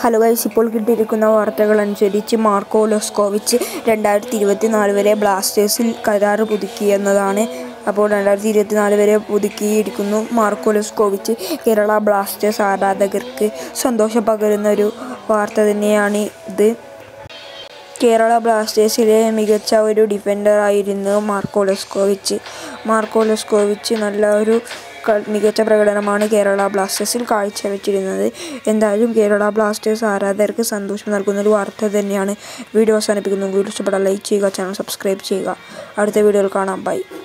hello guys ഇപ്പോൾ കിട്ടിയിരിക്കുന്ന വാർത്തകൾ അനുസരിച്ച് മാർക്കോ ലോസ്കോവിച്ച് രണ്ടായിരത്തി ഇരുപത്തി നാല് വരെ ബ്ലാസ്റ്റേഴ്സിൽ കരാർ പുതുക്കിയെന്നതാണ് അപ്പോൾ രണ്ടായിരത്തി ഇരുപത്തി നാല് വരെ പുതുക്കിയിരിക്കുന്നു മാർക്കോ ലോസ്കോവിച്ച് കേരള ബ്ലാസ്റ്റേഴ്സ് ആരാധകർക്ക് സന്തോഷം പകരുന്ന ഒരു വാർത്ത തന്നെയാണ് ഇത് കേരള ബ്ലാസ്റ്റേഴ്സിലെ മികച്ച ഒരു ഡിഫൻഡർ ആയിരുന്നു മാർക്കോ ലെസ്കോവിച്ച് മാർക്കോ ലെസ്കോവിച്ച് നല്ല ഒരു ക- മികച്ച പ്രകടനമാണ് കേരള ബ്ലാസ്റ്റേഴ്സിൽ കാഴ്ചവെച്ചിരുന്നത് എന്തായാലും കേരള ബ്ലാസ്റ്റേഴ്സ് ആരാധകർക്ക് സന്തോഷം നൽകുന്ന ഒരു വാർത്ത തന്നെയാണ് വീഡിയോ അവസാനിപ്പിക്കുന്നു വീഡിയോ ഇഷ്ടപ്പെട്ടാൽ ലൈക്ക് ചെയ്യുക ചാനൽ സബ്സ്ക്രൈബ് ചെയ്യുക അടുത്ത വീഡിയോയിൽ കാണാം ബൈ